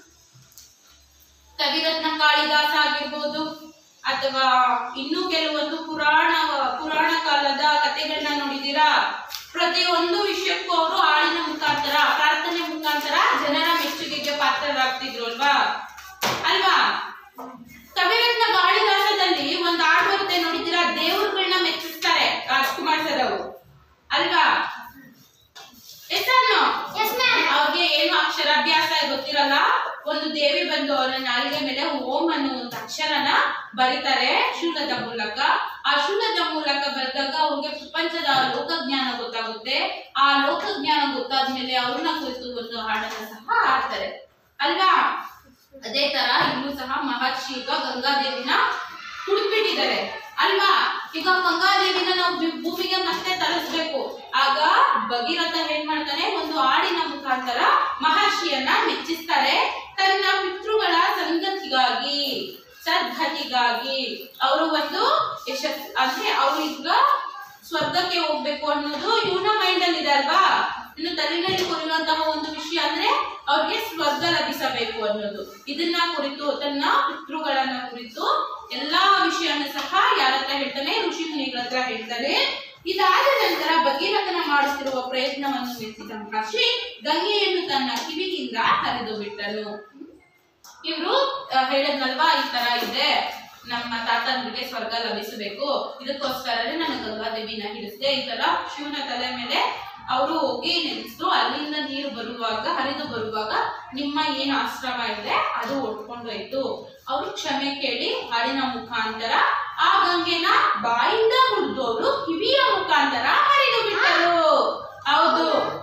ಕವಿರತ್ನ ಕಾಳಿದಾಸ ಆಗಿರ್ಬೋದು ಅಥವಾ ಇನ್ನೂ ಕೆಲವೊಂದು ಪುರಾಣ ಪುರಾಣ ಕಾಲದ ಕಥೆಗಳನ್ನ ನೋಡಿದ್ದೀರಾ ಪ್ರತಿಯೊಂದು ವಿಷಯಕ್ಕೂ ಅವರು ಹಾಡಿನ ಮುಖಾಂತರ ಪ್ರಾರ್ಥನೆ ಮುಖಾಂತರ ಜನರ ಮೆಚ್ಚುಗೆಗೆ ಪಾತ್ರರಾಗ್ತಿದ್ರು ಅಲ್ವಾ ಅಲ್ವಾ ಕವಿರತ್ನ ಕಾಳಿದಾಸದಲ್ಲಿ ಒಂದು ಹಾಡು ಬರುತ್ತೆ ನೋಡಿದ್ದೀರಾ ದೇವರುಗಳನ್ನ ಮೆಚ್ಚಿಸ್ತಾರೆ ರಾಜ್ಕುಮಾರ್ ಸರ್ ಅವರು ಅಲ್ವಾ ಎಷ್ಟನ್ನು ಅವ್ರಿಗೆ ಏನು ಅಕ್ಷರಾಭ್ಯಾಸ ಗೊತ್ತಿರಲ್ಲ ಒಂದು ದೇವಿ ಬಂದು ಅವರ ನಾಲಿಗೆ ಮೇಲೆ ಓಂ ಅನ್ನೋ ಒಂದು ಅಕ್ಷರನ ಬರೀತಾರೆ ಶೂಲದ ಮೂಲಕ ಆ ಶೂಲದ ಮೂಲಕ ಬರೆದಾಗ ಅವ್ರಿಗೆ ಪ್ರಪಂಚದ ಲೋಕಜ್ಞಾನ ಗೊತ್ತಾಗುತ್ತೆ ಆ ಲೋಕಜ್ಞಾನ ಗೊತ್ತಾದ್ಮೇಲೆ ಅವ್ರನ್ನ ಕುರಿತು ಒಂದು ಹಾಡನ್ನ ಸಹ ಹಾಡ್ತಾರೆ ಅಲ್ವಾ ಅದೇ ತರ ಇಲ್ಲೂ ಸಹ ಮಹರ್ಷಿ ಈಗ ಗಂಗಾದೇವಿನ ಹುಡುಕ್ಬಿಟ್ಟಿದ್ದಾರೆ ಅಲ್ವಾ ಈಗ ಗಂಗಾದೇವಿನ ನಾವು ಭೂ- ಭೂಮಿಗೆ ಮತ್ತೆ ತರಿಸ್ಬೇಕು ಆಗ ಭಗೀರಥ ಏನ್ ಮಾಡ್ತಾನೆ ಒಂದು ಹಾಡಿನ ಮುಖಾಂತರ ಮಹರ್ಷಿಯನ್ನ ಮೆಚ್ಚಿಸ್ತಾರೆ ತನ್ನ ಪಿತೃಗಳ ಸಂಗತಿಗಾಗಿ ಸದ್ಗತಿಗಾಗಿ ಅವರು ಒಂದು ಯಶಸ್ ಅಂದ್ರೆ ಅವ್ರು ಈಗ ಸ್ವರ್ಗಕ್ಕೆ ಹೋಗ್ಬೇಕು ಅನ್ನೋದು ಇವನ ಮೈಂಡ್ ಅಲ್ಲಿ ಇದೆ ಅಲ್ವಾ ಇನ್ನು ತಲೆನಲ್ಲಿ ಕೊರಿರುವಂತಹ ಒಂದು ವಿಷಯ ಅಂದ್ರೆ ಅವ್ರಿಗೆ ಸ್ವರ್ಗ ಲಭಿಸಬೇಕು ಅನ್ನೋದು ಇದನ್ನ ಕುರಿತು ತನ್ನ ಪಿತೃಗಳನ್ನ ಕುರಿತು ಎಲ್ಲಾ ವಿಷಯನ ಸಹ ಯಾರ ಹತ್ರ ಹೇಳ್ತಾನೆ ಋಷಿ ಮುನಿಗಳ ಹತ್ರ ಹೇಳ್ತಾನೆ ಇದಾದ ನಂತರ ಭಗೀರಥನ ಮಾಡುತ್ತಿರುವ ಪ್ರಯತ್ನವನ್ನು ಮೆಚ್ಚಿದ ಮಹರ್ಷಿ ಗಂಗೆಯನ್ನು ತನ್ನ ಕಿವಿಯಿಂದ ಹರಿದು ಬಿಟ್ಟನು ಇವರು ಹೇಳಿದ್ನಲ್ವಾ ಈ ತರ ಇದೆ ನಮ್ಮ ತಾತಂದ್ರಿಗೆ ಸ್ವರ್ಗ ಲಭಿಸಬೇಕು ಇದಕ್ಕೋಸ್ಕರನೇ ನಾನು ಗಂಗಾದೇವಿನ ಹಿಡಿಸ್ದೆ ಈ ತರ ಶಿವನ ತಲೆ ಮೇಲೆ ಅವರು ಹೋಗಿ ನಿಲ್ಲಿಸಿದ್ರು ಅಲ್ಲಿಂದ ನೀರು ಬರುವಾಗ ಹರಿದು ಬರುವಾಗ ನಿಮ್ಮ ಏನು ಆಶ್ರಮ ಇದೆ ಅದು ಒಟ್ಕೊಂಡೋಯ್ತು ಅವರು ಕ್ಷಮೆ ಕೇಳಿ ಹಾಡಿನ ಮುಖಾಂತರ ಆ ಗಂಗೆನ ಬಾಯಿಂದ ಮುರಿದು ಅವರು ಕಿವಿಯ ಮುಖಾಂತರ ಹರಿದು ಬಿಟ್ಟರು ಹೌದು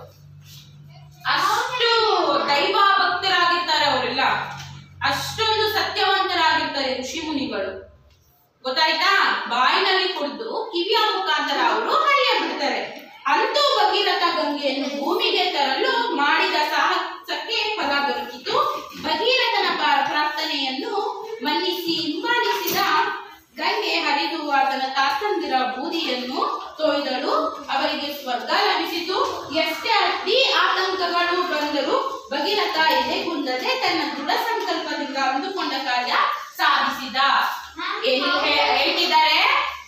ಅಷ್ಟು ದೈವ ಭಕ್ತರಾಗಿರ್ತಾರೆ ಅವರೆಲ್ಲ ಅಷ್ಟೊಂದು ಸತ್ಯವಂತರಾಗಿರ್ತಾರೆ ಋಷಿ ಮುನಿಗಳು ಗೊತ್ತಾಯ್ತಾ ಬಾಯಿನಲ್ಲಿ ಕುಡಿದು ಕಿವಿಯ ಮುಖಾಂತರ ಅವರು ಹರಿಯ ಬಿಡ್ತಾರೆ ಅಂತೂ ಭಗೀರಥ ಗಂಗೆಯನ್ನು ಭೂಮಿಗೆ ತರಲು ಮಾಡಿದ ಸಾಹಸಕ್ಕೆ ಫಲ ದೊರಕಿತು ಭಗೀರಥನ ಪ್ರ- ಪ್ರಾರ್ಥನೆಯನ್ನು ಮನ್ನಿಸಿ ಹಿಂಬಾಲಿಸಿದ ಗಂಗೆ ಹರಿದು ಆತನ ತಾತಂದಿರ ಬೂದಿಯನ್ನು ತೊಯ್ದಳು ಅವರಿಗೆ ಸ್ವರ್ಗ ಲಭಿಸಿತು ಎಷ್ಟೇ ಅಡ್ಡಿ ಆತಂಕಗಳು ಬಂದರೂ ಭಗೀರಥ ಎದೆಗುಂದದೆ ತನ್ನ ದೃಢ ಸಂಕಲ್ಪದಿಂದ ಅಂದುಕೊಂಡ ಕಾರ್ಯ ಸಾಧಿಸಿದ ಏನು ಹೇ- ಹೇಳ್ತಿದ್ದಾರೆ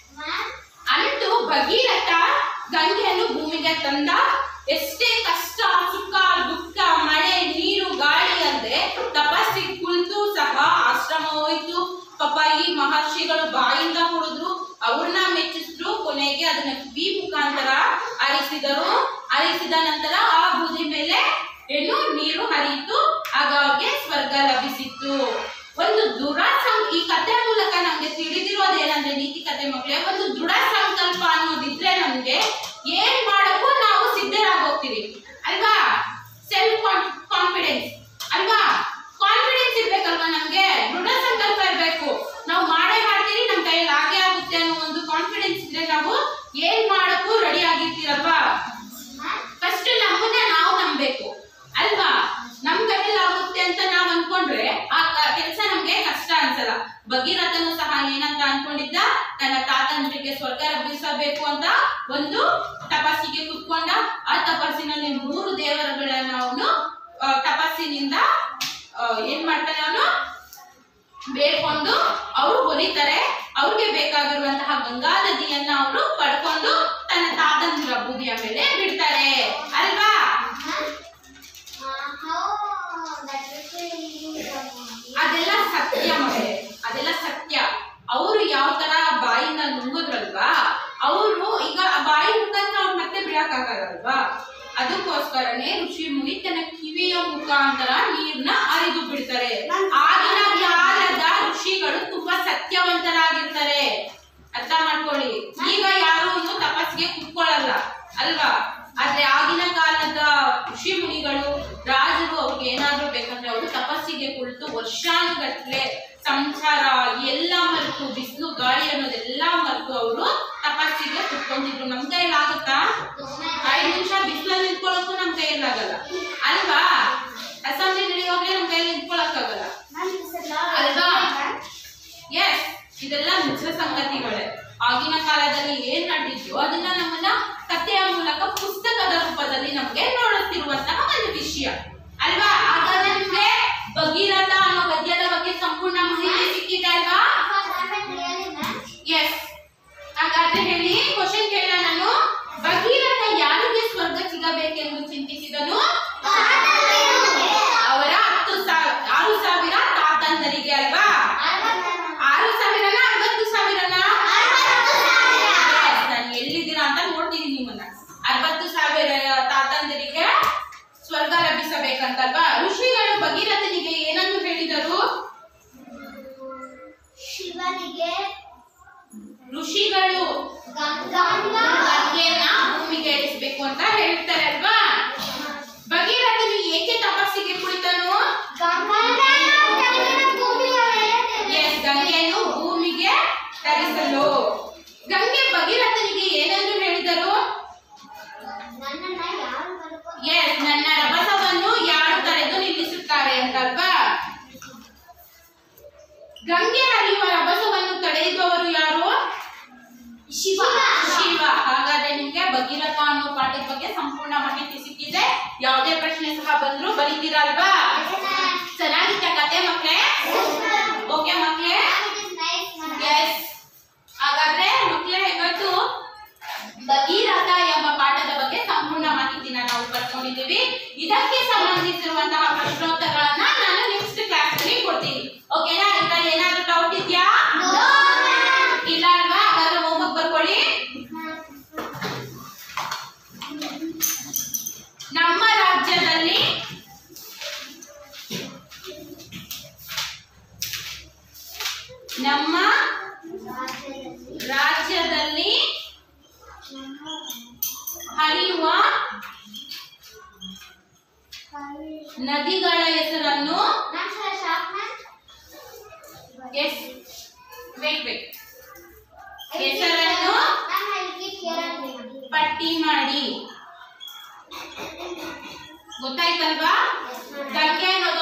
ಅಂತೂ ಭಗೀರಥ ಗಂಗೆಯನ್ನು ಭೂಮಿಗೆ ತಂದ ಎಷ್ಟೇ ಕಷ್ಟ ಸುಖ ದುಃಖ ಮಳೆ ನೀರು ಗಾಳಿ ಅಲ್ಲದೆ ತಪಸ್ಸಿಗೆ ಕುಳಿತು ಸಹ ಆಶ್ರಮ ಹೋಯ್ತು ಪಾಪ ಈ ಮಹರ್ಷಿಗಳು ಬಾಯಿಂದ ಕುಡಿದ್ರು ಅವ್ರನ್ನ ಮೆಚ್ಚಿಸಿದ್ರು ಕೊನೆಗೆ ಅದನ್ನ ಕಿವಿ ಮುಖಾಂತರ ಅರಿಸಿದರು ಅರಿಸಿದ ನಂತರ ಆ ಬೂದಿ ಮೇಲೆ ಏನು ನೀರು ಹರಿಯಿತು ಆಗ ಅವ್ರಿಗೆ ಸ್ವರ್ಗ ಲಭಿಸಿತ್ತು ಒಂದು ದೃಢ ಸಂ ಈ ಕಥೆ ಮೂಲಕ ನಮ್ಗೆ ತಿಳಿದಿರೋದೇನಂದ್ರೆ ನೀತಿ ಕಥೆ ಮಕ್ಕಳೇ ಒಂದು ದೃಢ ಸಂಕಲ್ಪ ಅನ್ನೋದಿದ್ರೆ ನಮ್ಗೆ ಏನ್ ಮಾಡಕ್ಕೂ ನಾವು ಸಿದ್ಧರಾಗೋಗ್ತೀವಿ ಅಲ್ವಾ ಸೆಲ್ಫ್ ಕಾನ್ಫಿಡೆನ್ಸ್ ಅಲ್ವಾ ಕಾನ್ಫಿಡೆನ್ಸ್ ಇರ್ಬೇಕಲ್ವಾ ನಮ್ಗೆ ದೃಢ ಸಂಕಲ್ಪ ಇರ್ಬೇಕು ನಾವು ಮಾಡೇ ಮಾಡ್ತೀವಿ ನಮ್ ಕೈಯಲ್ಲಿ ಆಗೇ ಆಗುತ್ತೆ ಅನ್ನೋ ಒಂದು ಕಾನ್ಫಿಡೆನ್ಸ್ ಇದ್ರೆ ನಾವು ಏನ್ ಮಾಡಕ್ಕೂ ರೆಡಿ ಆಗಿರ್ತೀರಲ್ವಾ ಫಸ್ಟ್ ನಮ್ಮನ್ನ ನಾವು ನಂಬೇಕು ಅಲ್ವಾ ನಮ್ ಕೈಯಲ್ಲಿ ಆಗುತ್ತೆ ಅಂತ ನಾವ್ ಅನ್ಕೊಂಡ್ರೆ ಆ ಕೆಲಸ ನಮ್ಗೆ ಕಷ್ಟ ಅನ್ಸಲ್ಲ ಭಗೀರಥನು ಸಹ ಏನಂತ ಅನ್ಕೊಂಡಿದ್ದ ತನ್ನ ತಾತಂದ್ರಿಗೆ ಸ್ವರ್ಗ ಲಭಿಸಬೇಕು ಅಂತ ಒಂದು ತಪಸ್ಸಿಗೆ ಕುತ್ಕೊಂಡ ಆ ತಪಸ್ಸಿನಲ್ಲಿ ಮೂರು ದೇವರುಗಳನ್ನ ಅವನು ಆ, ತಪಸ್ಸಿನಿಂದ ಆ, ಏನ್ ಮಾಡ್ತಾನೆ ಅವನು ಬೇಡ್ಕೊಂಡು ಅವರು ಹೊಲಿತಾರೆ ಅವ್ರಿಗೆ ಬೇಕಾಗಿರುವಂತಹ ಗಂಗಾ ನದಿಯನ್ನ ಅವರು ಪಡ್ಕೊಂಡು ತನ್ನ ತಾತಂದಿರ ಬೂದಿಯ ಮೇಲೆ ಬಿಡ್ತಾರೆ ಅಲ್ವಾ ಅದೆಲ್ಲ ಸತ್ಯ ಮಗಳೇ ಅದೆಲ್ಲ ಸತ್ಯ ಅವರು ಯಾವ ತರ ಬಾಯಿಂದ ನುಂಗುದ್ರಲ್ವಾ ಅವರು ಈಗ ಆ ಬಾಯಿ ಮುಖಾಂತರ ಅವ್ರು ಮತ್ತೆ ಬಿಡಕ್ಕಾಗಲ್ವಾ ಅದಕ್ಕೋಸ್ಕರನೇ ಋಷಿ ಮುನಿ ತನ್ನ ಕಿವಿಯ ಮುಖಾಂತರ ನೀರ್ನ ಹರಿದು ಬಿಡ್ತಾರೆ ಆಗಿನ ಕಾಲದ ಋಷಿಗಳು ತುಂಬಾ ಸತ್ಯವಂತರಾಗಿರ್ತಾರೆ ಅರ್ಥ ಮಾಡ್ಕೊಳ್ಳಿ ಈಗ ಯಾರು ಇನ್ನು ತಪಸ್ಸಿಗೆ ಕುತ್ಕೊಳ್ಳಲ್ಲ ಅಲ್ವಾ ಆದ್ರೆ ಆಗಿನ ಕಾಲದ ಋಷಿ ತಪಸ್ಸಿಗೆ ಕುಳಿತು ವರ್ಷಾನುಗಟ್ಲೆ ಸಂಸಾರ ಎಲ್ಲ ಮರೆತು ಬಿಸಿಲು ಗಾಳಿ ಅನ್ನೋದೆಲ್ಲ ಮರೆತು ಅವರು ತಪಸ್ಸಿಗೆ ಕುತ್ಕೊಂಡಿದ್ರು ನಮ್ ಕೈಲಾಗುತ್ತಾ ಐದು ನಿಮಿಷ ಬಿಸಿಲಲ್ಲಿ ನಿಂತ್ಕೊಳ್ಳೋಕ್ಕೂ ನಮ್ ಕೈಯಲ್ಲಾಗಲ್ಲ ಅಲ್ವಾ ಅಸೆಂಬ್ಲಿ ನಡೆಯುವಾಗಲೇ ನಮ್ ಕೈಯಲ್ಲಿ ನಿಂತ್ಕೊಳ್ಳೋಕ್ಕಾಗಲ್ಲ ಅಲ್ವಾ ಎಸ್ ಇದೆಲ್ಲ ನಿಜ ಸಂಗತಿಗಳೇ ಆಗಿನ ಕಾಲದಲ್ಲಿ ಏನ್ ನಡೀತು ಅದನ್ನ ನಮ್ಮನ್ನ ಕಥೆಯ ಮೂಲಕ ಪುಸ್ತಕದ ರೂಪದಲ್ಲಿ ನಮ್ಗೆ ನೋಡುತ್ತಿರುವಂತಹ ಒಂದು ವಿಷಯ ಅಲ್ವಾ ಹಾಗಾದ್ರೆ ನಿಮ್ಗೆ ಭಗೀರಥ ಅನ್ನೋ ಗದ್ಯದ ಬಗ್ಗೆ ಸಂಪೂರ್ಣ ಮಾಹಿತಿ ಸಿಕ್ಕಿದೆ ಅಲ್ವಾ ಎಸ್ ಹಾಗಾದ್ರೆ ಹೇಳಿ ಕ್ವಶನ್ ಕೇಳ ನಾನು ಭಗೀರಥ ಯಾರಿಗೆ ಸ್ವರ್ಗ ಸಿಗಬೇಕೆಂದು ಚಿಂತಿಸಿದನು ಅವರ ಹತ್ತು ಸಾವಿರ ಆರು ಸಾವಿರ ತಾತಂದರಿಗೆ ಅಲ್ವಾ ಆರು ಸಾವಿರನ ಅರವತ್ತು ಸಾವಿರನ Yes, ನಾನು ಎಲ್ಲಿದ್ದೀರಾ ಅಂತ ನೋಡ್ತೀನಿ ನಿಮ್ಮನ್ನ ಅರವತ್ತು ಸಾವಿರ ತಾತಂದಿರಿಗೆ ಸ್ವರ್ಗ ಲಭಿಸಬೇಕಂತಲ್ವಾ ಋಷಿಗಳು ಭಗೀರಥನಿಗೆ ಏನನ್ನು ಹೇಳಿದರು ಶಿವನಿಗೆ ಋಷಿಗಳು ಗಂಗೆಯನ್ನ ಭೂಮಿಗೆ ಇಳಿಸ್ಬೇಕು ಅಂತ ಹೇಳ್ತಾರೆ ಅಲ್ವಾ ಭಗೀರಥನು ಏಕೆ ತಪಸ್ಸಿಗೆ ಕುಳಿತನು ಎಸ್ ಗಂಗೆಯನ್ನು ಭೂಮಿಗೆ ತರಿಸಲು ಗಂಗೆ ಭಗೀರಥನಿಗೆ ಏನನ್ನು ಹೇಳಿದರು ನನ್ನನ್ನ ಯಾರು ಕರ್ಕೊಂಡು ಎಸ್ ನನ್ನ ರಭಸವನ್ನು ಯಾರು ತಡೆದು ನಿಲ್ಲಿಸುತ್ತಾರೆ ಅಂತಲ್ವಾ ಗಂಗೆ ಹರಿಯುವ ರಭಸವನ್ನು ತಡೆಯುವವರು ಯಾರು ಶಿವ ಶಿವ ಹಾಗಾದ್ರೆ ನಿಮ್ಗೆ ಭಗೀರಥ ಅನ್ನೋ ಪಾಠದ ಬಗ್ಗೆ ಸಂಪೂರ್ಣ ಮಾಹಿತಿ ಸಿಕ್ಕಿದೆ ಯಾವುದೇ ಪ್ರಶ್ನೆ ಸಹ ಬಂದ್ರು ಬರೀತೀರಲ್ವಾ ಚೆನ್ನಾಗಿತ್ತ ಕತೆ ಮಕ್ಳೇ ಓಕೆ ಮಕ್ಳೇ ಎಸ್ ಹಾಗಾದ್ರೆ ಮಕ್ಳೇ ಇವತ್ತು ಭಗೀರಥ ಎಂಬ ಪಾಠದ ಬಗ್ಗೆ ಸಂಪೂರ್ಣ ಮಾಹಿತಿನ ನಾವು ಪಡ್ಕೊಂಡಿದ್ದೀವಿ ಇದಕ್ಕೆ ಸಂಬಂಧಿಸಿರುವಂತಹ ಪ್ರಶ್ನೋತ್ತರಗಳನ್ನ ನಾನು ನೆಕ್ಸ್ಟ್ ಕ್ಲಾಸ್ ಅಲ್ಲಿ ಕೊಡ್ತೀನಿ ಓಕೆನಾ ಇದ್ರಲ್ಲಿ ಏನಾದ್ರೂ ಡೌಟ್ ಇದೆಯಾ ಇಲ್ಲ ಅಲ್ವಾ ಹಾಗಾದ್ರೆ ಹೋಮ್ವರ್ಕ್ ಬರ್ಕೊಳ್ಳಿ ನಮ್ಮ ರಾಜ್ಯದಲ್ಲಿ ನಮ್ಮ ರಾಜ್ಯದಲ್ಲಿ ಹರಿಯುವ ನದಿಗಳ ಹೆಸರನ್ನು ಎಸ್ ವೇಟ್ ವೇಟ್ ಹೆಸರನ್ನು ಪಟ್ಟಿ ಮಾಡಿ ಗೊತ್ತಾಯ್ತಲ್ವಾ ಗಂಗೆ ಅನ್ನೋದು